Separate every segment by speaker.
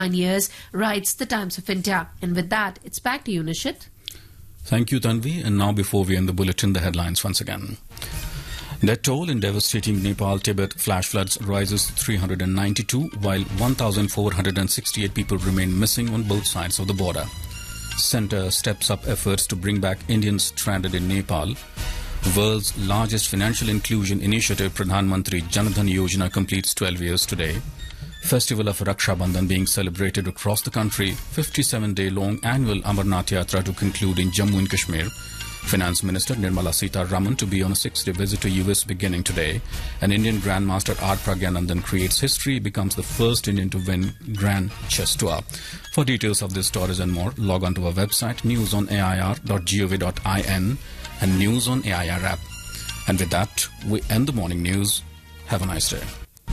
Speaker 1: years, writes the Times of India. And with that, it's back to you, Nishit.
Speaker 2: Thank you, Tanvi. And now, before we end the bulletin, the headlines once again. Death toll in devastating Nepal Tibet flash floods rises to 392, while 1,468 people remain missing on both sides of the border. Centre steps up efforts to bring back Indians stranded in Nepal. World's largest financial inclusion initiative, Pradhan Mantri Janadhan Yojana, completes 12 years today. Festival of Raksha Bandhan being celebrated across the country. 57-day long annual Amarnath Yatra to conclude in Jammu and Kashmir. Finance Minister Nirmala Sitaraman to be on a six-day visit to US beginning today. An Indian Grandmaster Art Pragyanandan creates history, becomes the first Indian to win Grand Chess Tour. For details of this stories and more, log on to our website newsonair.gov.in and News on AIR app. And with that, we end the morning news. Have a nice day.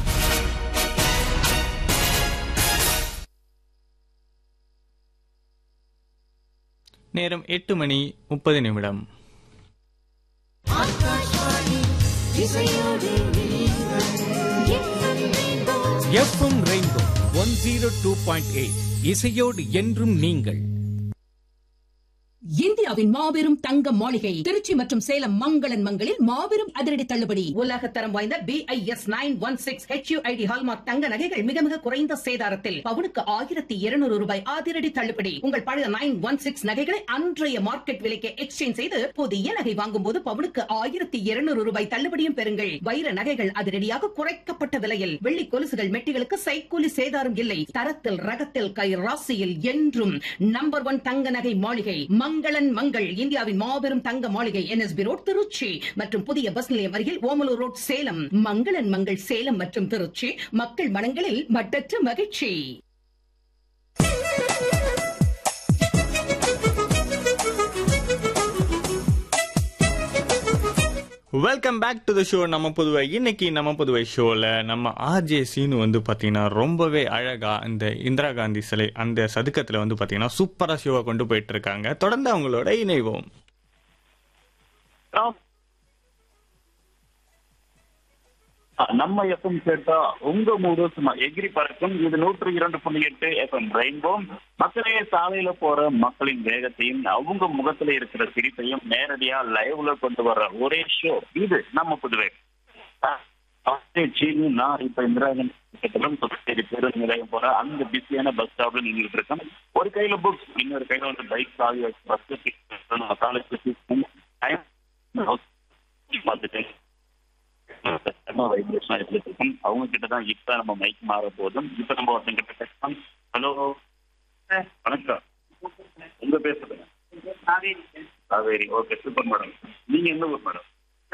Speaker 3: நேரம் எட்டு மணி முப்பது நிமிடம்
Speaker 4: FM rainbow one zero two point eight இசையோடு என்றும் நீங்கள்
Speaker 5: இந்தியாவின் மாபெரும் தங்க மாளிகை திருச்சி மற்றும் சேலம் மங்களன் மங்களில் மாபெரும் அதிரடி தள்ளுபடி உலக தரம் வாய்ந்த B I S nine one six H ID hallmark தங்க நகைகள் மிக மிக குறைந்த சேதாரத்தில் பவுனுக்கு ஆயிரத்தி இருநூறு ரூபாய் அதிரடி தள்ளுபடி உங்கள் பழைய நைன் ஒன் சிக்ஸ் நகைகளை அன்றைய மார்க்கெட் விலைக்கு எக்ஸ்சேஞ்ச் செய்து புதிய நகை வாங்கும் போது பவுனுக்கு ஆயிரத்தி இருநூறு ரூபாய் தள்ளுபடியும் பெறுங்கள் வைர நகைகள் அதிரடியாக குறைக்கப்பட்ட விலையில் வெள்ளி கொலுசுகள் மெட்டிகளுக்கு சைக்கூலி சேதாரம் இல்லை தரத்தில் ரகத்தில் கை ராசியில் என்றும் நம்பர் ஒன் தங்க நகை மாளிகை மங்களன் மங்கள் இந்தியாவின் மாபெரும் தங்க மாளிகை என்எஸ்பி ரோட் திருச்சி மற்றும் புதிய பஸ் நிலையம் அருகில் ஓமலூர் ரோட் சேலம் மங்களன் மங்கள் சேலம் மற்றும் திருச்சி மக்கள் மனங்களில் மட்டற்ற மகிழ்ச்சி
Speaker 3: welcome back to the show நம்ம புதுவை இன்னைக்கு நம்ம புதுவை ஷோல நம்ம ஆர்ஜே சீனு வந்து பாத்தீங்கன்னா ரொம்பவே அழகா இந்த இந்திரா காந்தி சிலை அந்த சதுக்கத்துல வந்து பாத்தீங்கன்னா சூப்பரா ஷோவை கொண்டு போயிட்டு இருக்காங்க தொடர்ந்து அவங்களோட இணைவோம்
Speaker 6: நம்ம எஃப்எம் கேட்டா உங்க மூடு சும்மா எகிரி பறக்கும் இது நூற்று இரண்டு புள்ளி எட்டு எஃப்எம் ரெயின்போ மக்களே சாலையில போற மக்களின் வேகத்தையும் அவங்க முகத்துல இருக்கிற சிரிப்பையும் நேரடியா லைவ்ல கொண்டு வர்ற ஒரே ஷோ இது நம்ம புதுவை சீனு நான் இப்ப இந்திரா காந்தி புதுச்சேரி பேருந்து நிலையம் போற அந்த பிஸியான பஸ் ஸ்டாப்ல நின்றுட்டு இருக்கேன் ஒரு கையில புக்ஸ் இன்னொரு கையில வந்து பைக் சாவி பஸ் காலேஜ் பார்த்துட்டு அவங்க கிட்ட தான் இப்ப நம்ம மைக் மாற போதும் இப்ப நம்ம ஒருத்தங்க கிட்ட பேசலாம் ஹலோ வணக்கம் உங்க பேசுறேன் காவேரி ஓகே சூப்பர் மேடம் நீங்க எந்த ஊர் மேடம்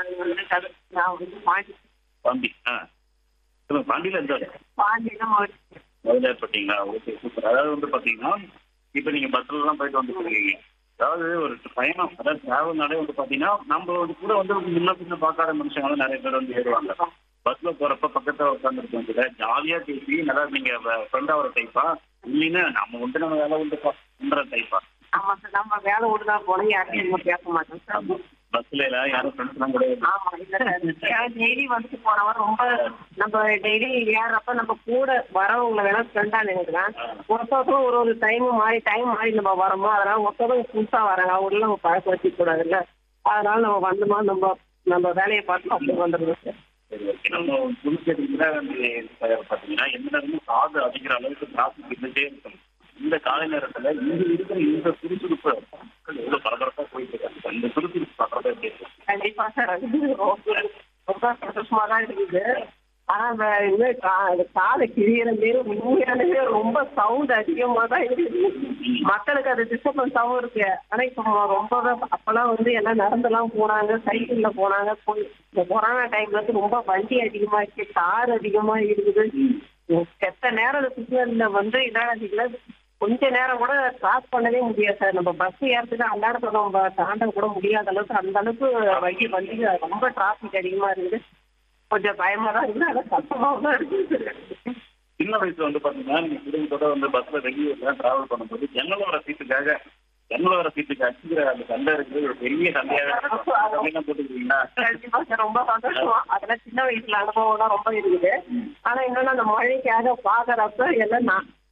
Speaker 6: பாண்டி ஆ சொல்லுங்க பாண்டியில எந்த மதுரைப்பட்டீங்களா ஓகே சூப்பர் அதாவது வந்து பாத்தீங்கன்னா இப்ப நீங்க பஸ்ல எல்லாம் போயிட்டு வந்துட்டு இருக்கீங்க அதாவது ஒரு பயணம் அதாவது டிராவல்னாலே வந்து பாத்தீங்கன்னா நம்ம வந்து கூட வந்து முன்ன பின்ன பார்க்காத மனுஷங்க நிறைய பேர் வந்து ஏறுவாங்க பஸ்ல போறப்ப பக்கத்துல உட்காந்துருக்கோம் கூட ஜாலியா பேசி நல்லா நீங்க ஃப்ரெண்டா ஒரு டைப்பா இல்லைன்னா நம்ம உண்டு நம்ம வேலை உண்டுன்ற டைப்பா
Speaker 7: ஆமா சார் நம்ம வேலை விட்டுதா போனோம் யார்கிட்டயும் நம்ம பேச மாட்டோம் சார்
Speaker 6: பஸ்ல எல்லாம் யாரும் ஃப்ரெண்ட்ஸ் எல்லாம் கூட
Speaker 7: ஆமா இல்ல சார் டெய்லி வந்துட்டு போனவன் ரொம்ப நம்ம டெய்லி ஏறப்ப நம்ம கூட வரவங்களை வேணா ஃப்ரெண்டா நினைக்கிறேன் ஒருத்தருக்கும் ஒரு ஒரு டைம் மாறி டைம் மாறி நம்ம வரோமோ அதனால ஒருத்தரும் புதுசா வராங்க அவங்கள நம்ம பழக்க வச்சுக்க கூடாதுல்ல அதனால நம்ம வந்தோமா நம்ம நம்ம வேலையை பார்த்து அப்படி வந்துடுவோம் சார்
Speaker 6: சரி ஓகே நம்ம புதுச்சேரி இந்திரா காந்தி பாத்தீங்கன்னா எந்த நேரமும் காது அடிக்கிற அளவுக்கு டிராபிக் இருந்துட்டே இருக்கும் இந்த காலை நேரத்துல இங்க இருக்கிற இந்த சுறுசுறுப்பு மக்கள் எவ்வளவு பரபரப்பா போயிட்டு இருக்காங்க இந்த சுறுசுறுப்பு பண்றதா எப்படி இருக்கு
Speaker 7: கண்டிப்பா சார் அது ரொம்ப ரொம்ப சந்தோஷமா தான் இருக்குது ஆனா அந்த இது கா- அது காதை கிழியிற மாரி உண்மையானவே ரொம்ப சவுண்ட் அதிகமா தான் இருக்குது மக்களுக்கு அது டிஸ்டர்பன்ஸாவும் இருக்கு ஆனா இப்ப ரொம்பவே அப்பெல்லாம் வந்து எல்லாம் நடந்தெல்லாம் போனாங்க சைக்கிள்ல போனாங்க போய் இந்த கொரோனா டைம்ல வந்து ரொம்ப வண்டி அதிகமா இருக்கு கார் அதிகமா இருக்குது செத்த நேரம் சுற்றுல வந்து இதான கொஞ்ச நேரம் கூட கிராஸ் பண்ணவே முடியாது சார் நம்ம பஸ் ஏறதுக்கு அந்த இடத்துல நம்ம தாண்ட கூட முடியாத அளவுக்கு அந்த அளவுக்கு வண்டி வண்டி ரொம்ப டிராபிக் அதிகமா இருக்குது கொஞ்சம் பயமா தான் இருக்குது ஆனா கஷ்டமாவும் தான் இருக்குது
Speaker 6: சின்ன வயசுல வந்து பாத்தீங்கன்னா நீங்க குடும்பத்தோட வந்து பஸ்ல வெளியூர்ல டிராவல் பண்ணும்போது ஜன்னலோர சீட்டுக்காக ஜன்னலோர சீட்டுக்கு அடிக்கிற அந்த சண்டை இருக்குது ஒரு பெரிய சண்டையாக போட்டுக்கிறீங்களா
Speaker 7: கண்டிப்பா சார் ரொம்ப சந்தோஷமா அதெல்லாம் சின்ன வயசுல அனுபவம்லாம் ரொம்ப இருக்குது ஆனா இன்னொன்னு அந்த மழைக்காக பாக்குறப்ப எல்லாம் நான்